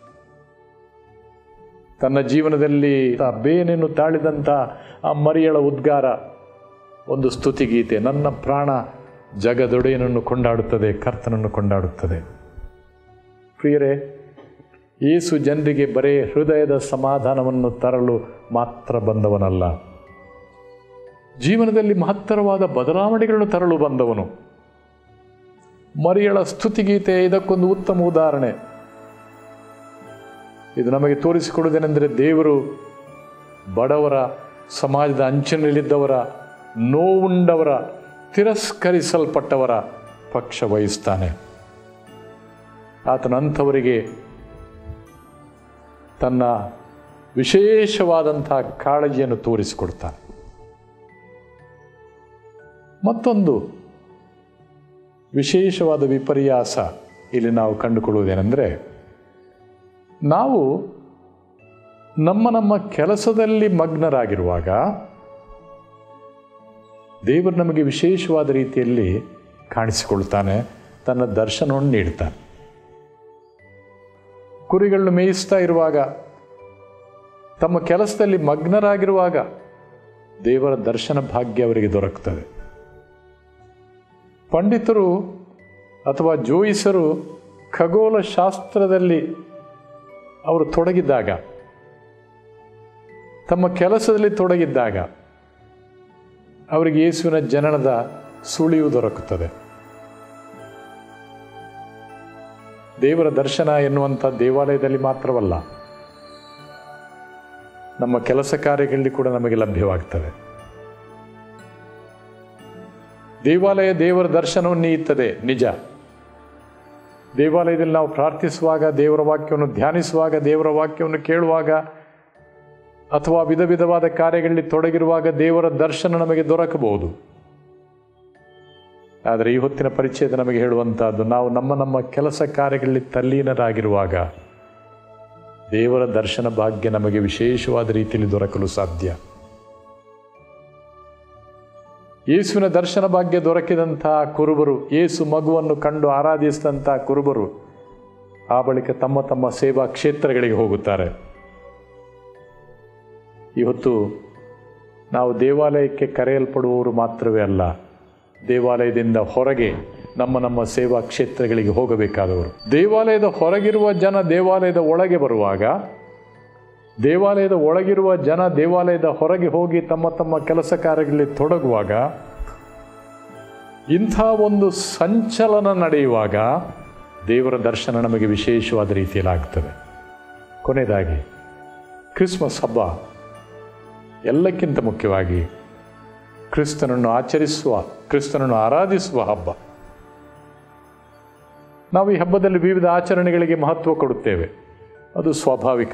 ತನ್ನ ಜೀವನದಲ್ಲಿ ಆ ಬೇನೆಯನ್ನು ತಾಳಿದಂಥ ಆ ಮರಿಯಳ ಉದ್ಗಾರ ಒಂದು ಸ್ತುತಿಗೀತೆ ನನ್ನ ಪ್ರಾಣ ಜಗದೊಡೆಯನನ್ನು ಕೊಂಡಾಡುತ್ತದೆ ಕರ್ತನನ್ನು ಕೊಂಡಾಡುತ್ತದೆ ಪ್ರಿಯರೇ ಯೇಸು ಜನರಿಗೆ ಬರೇ ಹೃದಯದ ಸಮಾಧಾನವನ್ನು ತರಲು ಮಾತ್ರ ಬಂದವನಲ್ಲ ಜೀವನದಲ್ಲಿ ಮಹತ್ತರವಾದ ಬದಲಾವಣೆಗಳನ್ನು ತರಲು ಬಂದವನು ಮರಿಯಳ ಸ್ತುತಿಗೀತೆ ಇದಕ್ಕೊಂದು ಉತ್ತಮ ಉದಾಹರಣೆ ಇದು ನಮಗೆ ತೋರಿಸಿಕೊಡುವುದೇನೆಂದರೆ ದೇವರು ಬಡವರ ಸಮಾಜದ ಅಂಚಿನಲ್ಲಿದ್ದವರ ನೋವುಂಡವರ ತಿರಸ್ಕರಿಸಲ್ಪಟ್ಟವರ ಪಕ್ಷ ವಹಿಸ್ತಾನೆ ಆತನಂಥವರಿಗೆ ತನ್ನ ವಿಶೇಷವಾದಂಥ ಕಾಳಜಿಯನ್ನು ತೋರಿಸಿಕೊಡ್ತಾನೆ ಮತ್ತೊಂದು ವಿಶೇಷವಾದ ವಿಪರ್ಯಾಸ ಇಲ್ಲಿ ನಾವು ಕಂಡುಕೊಳ್ಳುವುದೇನೆಂದರೆ ನಾವು ನಮ್ಮ ನಮ್ಮ ಕೆಲಸದಲ್ಲಿ ಮಗ್ನರಾಗಿರುವಾಗ ದೇವರು ನಮಗೆ ವಿಶೇಷವಾದ ರೀತಿಯಲ್ಲಿ ಕಾಣಿಸಿಕೊಳ್ತಾನೆ ತನ್ನ ದರ್ಶನವನ್ನು ನೀಡ್ತಾನೆ ಕುರಿಗಳನ್ನು ಮೇಯಿಸ್ತಾ ಇರುವಾಗ ತಮ್ಮ ಕೆಲಸದಲ್ಲಿ ಮಗ್ನರಾಗಿರುವಾಗ ದೇವರ ದರ್ಶನ ಭಾಗ್ಯ ಅವರಿಗೆ ದೊರಕುತ್ತದೆ ಪಂಡಿತರು ಅಥವಾ ಜೋಯಿಸರು ಖಗೋಳ ಶಾಸ್ತ್ರದಲ್ಲಿ ಅವರು ತೊಡಗಿದ್ದಾಗ ತಮ್ಮ ಕೆಲಸದಲ್ಲಿ ತೊಡಗಿದ್ದಾಗ ಅವರಿಗೆ ಯೇಸುವಿನ ಜನನದ ಸುಳಿವು ದೊರಕುತ್ತದೆ ದೇವರ ದರ್ಶನ ಎನ್ನುವಂಥ ದೇವಾಲಯದಲ್ಲಿ ಮಾತ್ರವಲ್ಲ ನಮ್ಮ ಕೆಲಸ ಕಾರ್ಯಗಳಲ್ಲಿ ಕೂಡ ನಮಗೆ ಲಭ್ಯವಾಗ್ತದೆ ದೇವಾಲಯ ದೇವರ ದರ್ಶನವನ್ನು ನೀಯುತ್ತದೆ ನಿಜ ದೇವಾಲಯದಲ್ಲಿ ನಾವು ಪ್ರಾರ್ಥಿಸುವಾಗ ದೇವರ ವಾಕ್ಯವನ್ನು ಧ್ಯಾನಿಸುವಾಗ ದೇವರ ವಾಕ್ಯವನ್ನು ಕೇಳುವಾಗ ಅಥವಾ ವಿಧ ವಿಧವಾದ ಕಾರ್ಯಗಳಲ್ಲಿ ತೊಡಗಿರುವಾಗ ದೇವರ ದರ್ಶನ ನಮಗೆ ದೊರಕಬಹುದು ಆದರೆ ಈ ಹೊತ್ತಿನ ಪರಿಚಯದ ನಮಗೆ ಹೇಳುವಂತಹದ್ದು ನಾವು ನಮ್ಮ ನಮ್ಮ ಕೆಲಸ ಕಾರ್ಯಗಳಲ್ಲಿ ತಲ್ಲೀನರಾಗಿರುವಾಗ ದೇವರ ದರ್ಶನ ಭಾಗ್ಯ ನಮಗೆ ವಿಶೇಷವಾದ ರೀತಿಯಲ್ಲಿ ದೊರಕಲು ಸಾಧ್ಯ ಯೇಸುವಿನ ದರ್ಶನ ಭಾಗ್ಯ ದೊರಕಿದಂತಹ ಕುರುಬರು ಯೇಸು ಮಗುವನ್ನು ಕಂಡು ಆರಾಧಿಸಿದಂತಹ ಕುರುಬರು ಆ ಬಳಿಕ ತಮ್ಮ ತಮ್ಮ ಸೇವಾ ಕ್ಷೇತ್ರಗಳಿಗೆ ಹೋಗುತ್ತಾರೆ ಇವತ್ತು ನಾವು ದೇವಾಲಯಕ್ಕೆ ಕರೆಯಲ್ಪಡುವವರು ಮಾತ್ರವೇ ಅಲ್ಲ ದೇವಾಲಯದಿಂದ ಹೊರಗೆ ನಮ್ಮ ನಮ್ಮ ಸೇವಾ ಕ್ಷೇತ್ರಗಳಿಗೆ ಹೋಗಬೇಕಾದವರು ದೇವಾಲಯದ ಹೊರಗಿರುವ ಜನ ದೇವಾಲಯದ ಒಳಗೆ ಬರುವಾಗ ದೇವಾಲಯದ ಒಳಗಿರುವ ಜನ ದೇವಾಲಯದ ಹೊರಗೆ ಹೋಗಿ ತಮ್ಮ ತಮ್ಮ ಕೆಲಸ ಕಾರ್ಯಗಳಲ್ಲಿ ತೊಡಗುವಾಗ ಇಂಥ ಒಂದು ಸಂಚಲನ ನಡೆಯುವಾಗ ದೇವರ ದರ್ಶನ ನಮಗೆ ವಿಶೇಷವಾದ ರೀತಿಯಲ್ಲಿ ಆಗ್ತದೆ ಕೊನೆಯದಾಗಿ ಕ್ರಿಸ್ಮಸ್ ಹಬ್ಬ ಎಲ್ಲಕ್ಕಿಂತ ಮುಖ್ಯವಾಗಿ ಕ್ರಿಸ್ತನನ್ನು ಆಚರಿಸುವ ಕ್ರಿಸ್ತನನ್ನು ಆರಾಧಿಸುವ ಹಬ್ಬ ನಾವು ಈ ಹಬ್ಬದಲ್ಲಿ ವಿವಿಧ ಆಚರಣೆಗಳಿಗೆ ಮಹತ್ವ ಕೊಡುತ್ತೇವೆ ಅದು ಸ್ವಾಭಾವಿಕ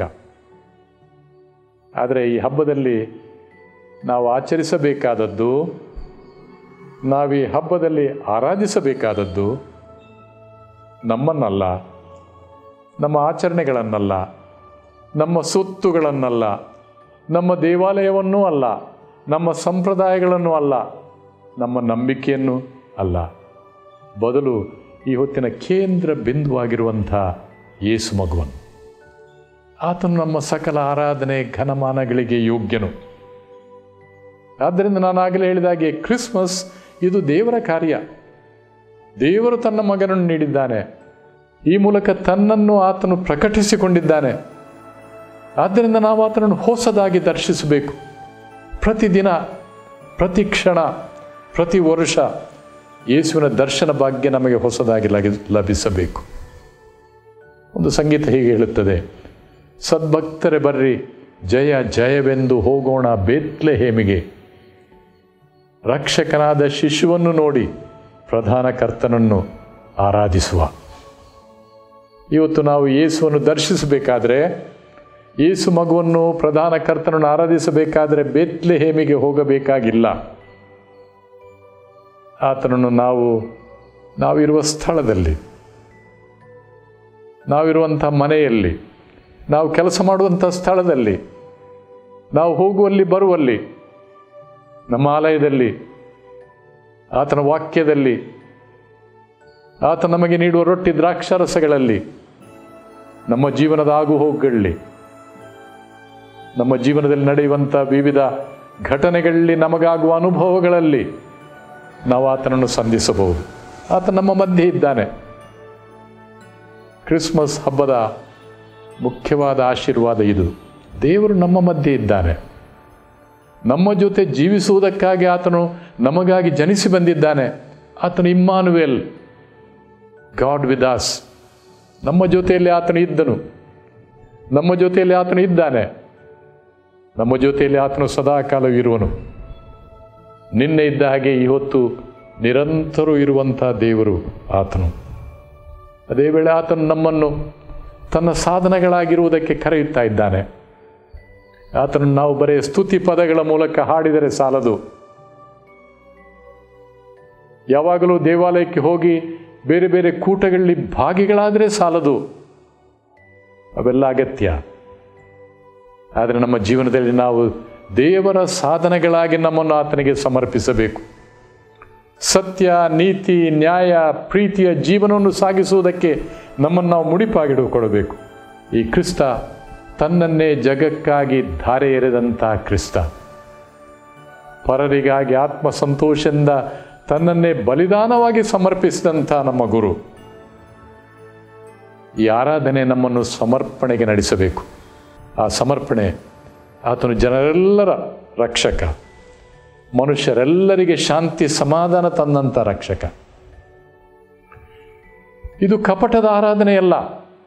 ಆದರೆ ಈ ಹಬ್ಬದಲ್ಲಿ ನಾವು ಆಚರಿಸಬೇಕಾದದ್ದು ನಾವು ಈ ಹಬ್ಬದಲ್ಲಿ ಆರಾಧಿಸಬೇಕಾದದ್ದು ನಮ್ಮನ್ನಲ್ಲ ನಮ್ಮ ಆಚರಣೆಗಳನ್ನಲ್ಲ ನಮ್ಮ ಸೊತ್ತುಗಳನ್ನಲ್ಲ ನಮ್ಮ ದೇವಾಲಯವನ್ನೂ ಅಲ್ಲ ನಮ್ಮ ಸಂಪ್ರದಾಯಗಳನ್ನು ಅಲ್ಲ ನಮ್ಮ ನಂಬಿಕೆಯನ್ನು ಅಲ್ಲ ಬದಲು ಈ ಹೊತ್ತಿನ ಕೇಂದ್ರ ಬಿಂದುವಾಗಿರುವಂಥ ಯೇಸು ಮಗುವನ್ನು ಆತನು ನಮ್ಮ ಸಕಲ ಆರಾಧನೆ ಘನಮಾನಗಳಿಗೆ ಯೋಗ್ಯನು ಆದ್ದರಿಂದ ನಾನು ಆಗಲೇ ಹೇಳಿದಾಗೆ ಕ್ರಿಸ್ಮಸ್ ಇದು ದೇವರ ಕಾರ್ಯ ದೇವರು ತನ್ನ ಮಗನನ್ನು ನೀಡಿದ್ದಾನೆ ಈ ಮೂಲಕ ತನ್ನನ್ನು ಆತನು ಪ್ರಕಟಿಸಿಕೊಂಡಿದ್ದಾನೆ ಆದ್ದರಿಂದ ನಾವು ಆತನನ್ನು ಹೊಸದಾಗಿ ದರ್ಶಿಸಬೇಕು ಪ್ರತಿದಿನ ಪ್ರತಿ ಕ್ಷಣ ಪ್ರತಿ ವರುಷ ಯೇಸುವಿನ ದರ್ಶನ ಭಾಗ್ಯ ನಮಗೆ ಹೊಸದಾಗಿ ಲಗಿ ಲಭಿಸಬೇಕು ಒಂದು ಸಂಗೀತ ಹೀಗೆ ಹೇಳುತ್ತದೆ ಸದ್ಭಕ್ತರೆ ಬರ್ರಿ ಜಯ ಜಯವೆಂದು ಹೋಗೋಣ ಬೇತ್ಲೆ ಹೇಮಿಗೆ ರಕ್ಷಕನಾದ ಶಿಶುವನ್ನು ನೋಡಿ ಪ್ರಧಾನ ಕರ್ತನನ್ನು ಆರಾಧಿಸುವ ಇವತ್ತು ನಾವು ಯೇಸುವನ್ನು ದರ್ಶಿಸಬೇಕಾದ್ರೆ ಯೇಸು ಮಗುವನ್ನು ಪ್ರಧಾನ ಕರ್ತನನ್ನು ಆರಾಧಿಸಬೇಕಾದರೆ ಬೇತ್ಲೆ ಹೇಮಿಗೆ ಹೋಗಬೇಕಾಗಿಲ್ಲ ಆತನನ್ನು ನಾವು ನಾವಿರುವ ಸ್ಥಳದಲ್ಲಿ ನಾವಿರುವಂಥ ಮನೆಯಲ್ಲಿ ನಾವು ಕೆಲಸ ಮಾಡುವಂಥ ಸ್ಥಳದಲ್ಲಿ ನಾವು ಹೋಗುವಲ್ಲಿ ಬರುವಲ್ಲಿ ನಮ್ಮ ಆಲಯದಲ್ಲಿ ಆತನ ವಾಕ್ಯದಲ್ಲಿ ಆತ ನಮಗೆ ನೀಡುವ ರೊಟ್ಟಿ ದ್ರಾಕ್ಷಾರಸಗಳಲ್ಲಿ ನಮ್ಮ ಜೀವನದ ಆಗುಹೋಗುಗಳಲ್ಲಿ ನಮ್ಮ ಜೀವನದಲ್ಲಿ ನಡೆಯುವಂಥ ವಿವಿಧ ಘಟನೆಗಳಲ್ಲಿ ನಮಗಾಗುವ ಅನುಭವಗಳಲ್ಲಿ ನಾವು ಆತನನ್ನು ಸಂಧಿಸಬಹುದು ಆತ ನಮ್ಮ ಮಧ್ಯೆ ಇದ್ದಾನೆ ಕ್ರಿಸ್ಮಸ್ ಹಬ್ಬದ ಮುಖ್ಯವಾದ ಆಶೀರ್ವಾದ ಇದು ದೇವರು ನಮ್ಮ ಮಧ್ಯೆ ಇದ್ದಾನೆ ನಮ್ಮ ಜೊತೆ ಜೀವಿಸುವುದಕ್ಕಾಗಿ ಆತನು ನಮಗಾಗಿ ಜನಿಸಿ ಬಂದಿದ್ದಾನೆ ಆತನು ಇಮ್ಮಾನುವೆಲ್ ಗಾಡ್ ವಿತ್ ಆಸ್ ನಮ್ಮ ಜೊತೆಯಲ್ಲಿ ಆತನು ಇದ್ದನು ನಮ್ಮ ಜೊತೆಯಲ್ಲಿ ಆತನು ಇದ್ದಾನೆ ನಮ್ಮ ಜೊತೆಯಲ್ಲಿ ಆತನು ಸದಾಕಾಲ ಇರುವನು ನಿನ್ನೆ ಇದ್ದ ಹಾಗೆ ಇವತ್ತು ನಿರಂತರ ಇರುವಂಥ ದೇವರು ಆತನು ಅದೇ ವೇಳೆ ಆತನು ನಮ್ಮನ್ನು ತನ್ನ ಸಾಧನಗಳಾಗಿರುವುದಕ್ಕೆ ಕರೆಯುತ್ತಾ ಇದ್ದಾನೆ ಆತನು ನಾವು ಬರೀ ಸ್ತುತಿ ಪದಗಳ ಮೂಲಕ ಹಾಡಿದರೆ ಸಾಲದು ಯಾವಾಗಲೂ ದೇವಾಲಯಕ್ಕೆ ಹೋಗಿ ಬೇರೆ ಬೇರೆ ಕೂಟಗಳಲ್ಲಿ ಭಾಗಿಗಳಾದರೆ ಸಾಲದು ಅವೆಲ್ಲ ಅಗತ್ಯ ಆದರೆ ನಮ್ಮ ಜೀವನದಲ್ಲಿ ನಾವು ದೇವರ ಸಾಧನೆಗಳಾಗಿ ನಮ್ಮನ್ನು ಆತನಿಗೆ ಸಮರ್ಪಿಸಬೇಕು ಸತ್ಯ ನೀತಿ ನ್ಯಾಯ ಪ್ರೀತಿಯ ಜೀವನವನ್ನು ಸಾಗಿಸುವುದಕ್ಕೆ ನಮ್ಮನ್ನು ನಾವು ಮುಡಿಪಾಗಿಡುಕೊಳ್ಳಬೇಕು ಈ ಕ್ರಿಸ್ತ ತನ್ನನ್ನೇ ಜಗಕ್ಕಾಗಿ ಧಾರೆ ಎರೆದಂಥ ಕ್ರಿಸ್ತ ಪರರಿಗಾಗಿ ಆತ್ಮ ಸಂತೋಷದಿಂದ ತನ್ನನ್ನೇ ಬಲಿದಾನವಾಗಿ ಸಮರ್ಪಿಸಿದಂಥ ನಮ್ಮ ಗುರು ಈ ಆರಾಧನೆ ನಮ್ಮನ್ನು ಸಮರ್ಪಣೆಗೆ ನಡೆಸಬೇಕು ಆ ಸಮರ್ಪಣೆ ಆತನು ಜನರೆಲ್ಲರ ರಕ್ಷಕ ಮನುಷ್ಯರೆಲ್ಲರಿಗೆ ಶಾಂತಿ ಸಮಾಧಾನ ತಂದಂಥ ರಕ್ಷಕ ಇದು ಕಪಟದ ಆರಾಧನೆಯಲ್ಲ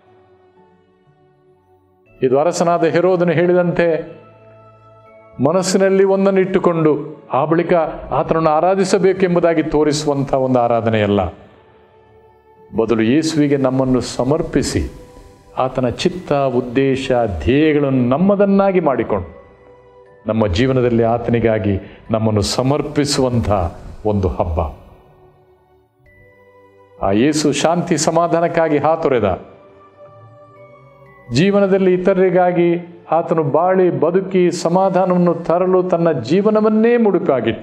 ಇದು ಅರಸನಾದ ಹೆರೋದನು ಹೇಳಿದಂತೆ ಮನಸ್ಸಿನಲ್ಲಿ ಒಂದನ್ನು ಇಟ್ಟುಕೊಂಡು ಆ ಬಳಿಕ ಆತನನ್ನು ಆರಾಧಿಸಬೇಕೆಂಬುದಾಗಿ ತೋರಿಸುವಂಥ ಒಂದು ಆರಾಧನೆಯಲ್ಲ ಬದಲು ಯೇಸುವಿಗೆ ನಮ್ಮನ್ನು ಸಮರ್ಪಿಸಿ ಆತನ ಚಿತ್ತ ಉದ್ದೇಶ ಧ್ಯೇಯಗಳನ್ನು ನಮ್ಮದನ್ನಾಗಿ ಮಾಡಿಕೊಂಡು ನಮ್ಮ ಜೀವನದಲ್ಲಿ ಆತನಿಗಾಗಿ ನಮ್ಮನ್ನು ಸಮರ್ಪಿಸುವಂಥ ಒಂದು ಹಬ್ಬ ಆ ಯೇಸು ಶಾಂತಿ ಸಮಾಧಾನಕ್ಕಾಗಿ ಹಾತೊರೆದ ಜೀವನದಲ್ಲಿ ಇತರರಿಗಾಗಿ ಆತನು ಬಾಳಿ ಬದುಕಿ ಸಮಾಧಾನವನ್ನು ತರಲು ತನ್ನ ಜೀವನವನ್ನೇ ಮುಡುಪಾಗಿಟ್ಟ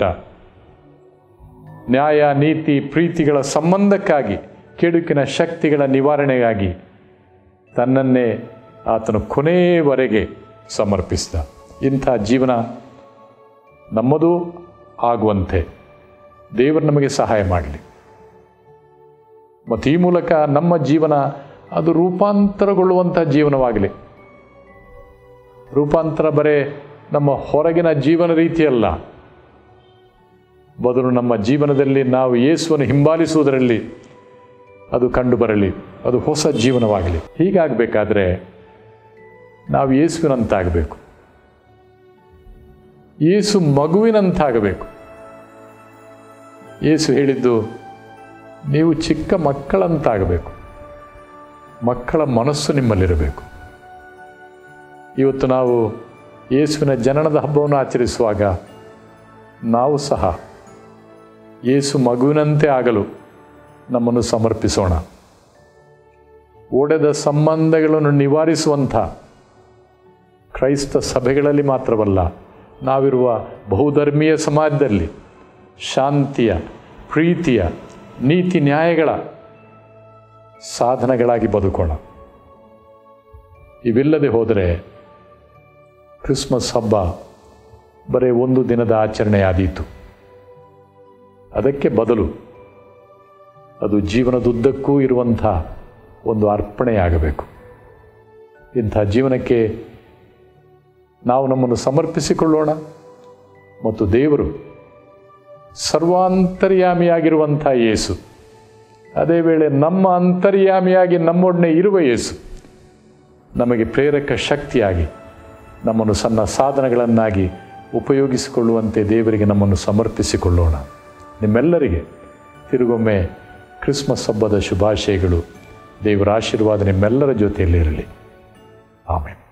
ನ್ಯಾಯ ನೀತಿ ಪ್ರೀತಿಗಳ ಸಂಬಂಧಕ್ಕಾಗಿ ಕೆಡುಕಿನ ಶಕ್ತಿಗಳ ನಿವಾರಣೆಗಾಗಿ ತನ್ನನ್ನೇ ಆತನು ಕೊನೆಯವರೆಗೆ ಸಮರ್ಪಿಸಿದ ಇಂಥ ಜೀವನ ನಮ್ಮದು ಆಗುವಂತೆ ದೇವರು ನಮಗೆ ಸಹಾಯ ಮಾಡಲಿ ಮತ್ತು ಈ ಮೂಲಕ ನಮ್ಮ ಜೀವನ ಅದು ರೂಪಾಂತರಗೊಳ್ಳುವಂಥ ಜೀವನವಾಗಲಿ ರೂಪಾಂತರ ಬರೇ ನಮ್ಮ ಹೊರಗಿನ ಜೀವನ ರೀತಿಯಲ್ಲ ಬದಲು ನಮ್ಮ ಜೀವನದಲ್ಲಿ ನಾವು ಯೇಸುವನ್ನು ಹಿಂಬಾಲಿಸುವುದರಲ್ಲಿ ಅದು ಕಂಡು ಬರಲಿ ಅದು ಹೊಸ ಜೀವನವಾಗಲಿ ಹೀಗಾಗಬೇಕಾದ್ರೆ ನಾವು ಯೇಸುವಿನಂತಾಗಬೇಕು ಯೇಸು ಮಗುವಿನಂತಾಗಬೇಕು ಯೇಸು ಹೇಳಿದ್ದು ನೀವು ಚಿಕ್ಕ ಮಕ್ಕಳಂತಾಗಬೇಕು ಮಕ್ಕಳ ಮನಸ್ಸು ನಿಮ್ಮಲ್ಲಿರಬೇಕು ಇವತ್ತು ನಾವು ಯೇಸುವಿನ ಜನನದ ಹಬ್ಬವನ್ನು ಆಚರಿಸುವಾಗ ನಾವು ಸಹ ಯೇಸು ಮಗುವಿನಂತೆ ಆಗಲು ನಮ್ಮನ್ನು ಸಮರ್ಪಿಸೋಣ ಒಡೆದ ಸಂಬಂಧಗಳನ್ನು ನಿವಾರಿಸುವಂಥ ಕ್ರೈಸ್ತ ಸಭೆಗಳಲ್ಲಿ ಮಾತ್ರವಲ್ಲ ನಾವಿರುವ ಬಹುಧರ್ಮೀಯ ಸಮಾಜದಲ್ಲಿ ಶಾಂತಿಯ ಪ್ರೀತಿಯ ನೀತಿ ನ್ಯಾಯಗಳ ಸಾಧನಗಳಾಗಿ ಬದುಕೋಣ ಇವಿಲ್ಲದೆ ಹೋದರೆ ಕ್ರಿಸ್ಮಸ್ ಹಬ್ಬ ಬರೀ ಒಂದು ದಿನದ ಆಚರಣೆಯಾದೀತು ಅದಕ್ಕೆ ಬದಲು ಅದು ಜೀವನದುದ್ದಕ್ಕೂ ಇರುವಂಥ ಒಂದು ಅರ್ಪಣೆಯಾಗಬೇಕು ಇಂಥ ಜೀವನಕ್ಕೆ ನಾವು ನಮ್ಮನ್ನು ಸಮರ್ಪಿಸಿಕೊಳ್ಳೋಣ ಮತ್ತು ದೇವರು ಸರ್ವಾಂತರ್ಯಾಮಿಯಾಗಿರುವಂಥ ಯೇಸು ಅದೇ ವೇಳೆ ನಮ್ಮ ಅಂತರ್ಯಾಮಿಯಾಗಿ ನಮ್ಮೊಡನೆ ಇರುವ ಯೇಸು ನಮಗೆ ಪ್ರೇರಕ ಶಕ್ತಿಯಾಗಿ ನಮ್ಮನ್ನು ಸಣ್ಣ ಸಾಧನಗಳನ್ನಾಗಿ ಉಪಯೋಗಿಸಿಕೊಳ್ಳುವಂತೆ ದೇವರಿಗೆ ನಮ್ಮನ್ನು ಸಮರ್ಪಿಸಿಕೊಳ್ಳೋಣ ನಿಮ್ಮೆಲ್ಲರಿಗೆ ತಿರುಗೊಮ್ಮೆ ಕ್ರಿಸ್ಮಸ್ ಹಬ್ಬದ ಶುಭಾಶಯಗಳು ದೇವರ ಆಶೀರ್ವಾದ ನಿಮ್ಮೆಲ್ಲರ ಜೊತೆಯಲ್ಲಿರಲಿ ಆಮೇಲೆ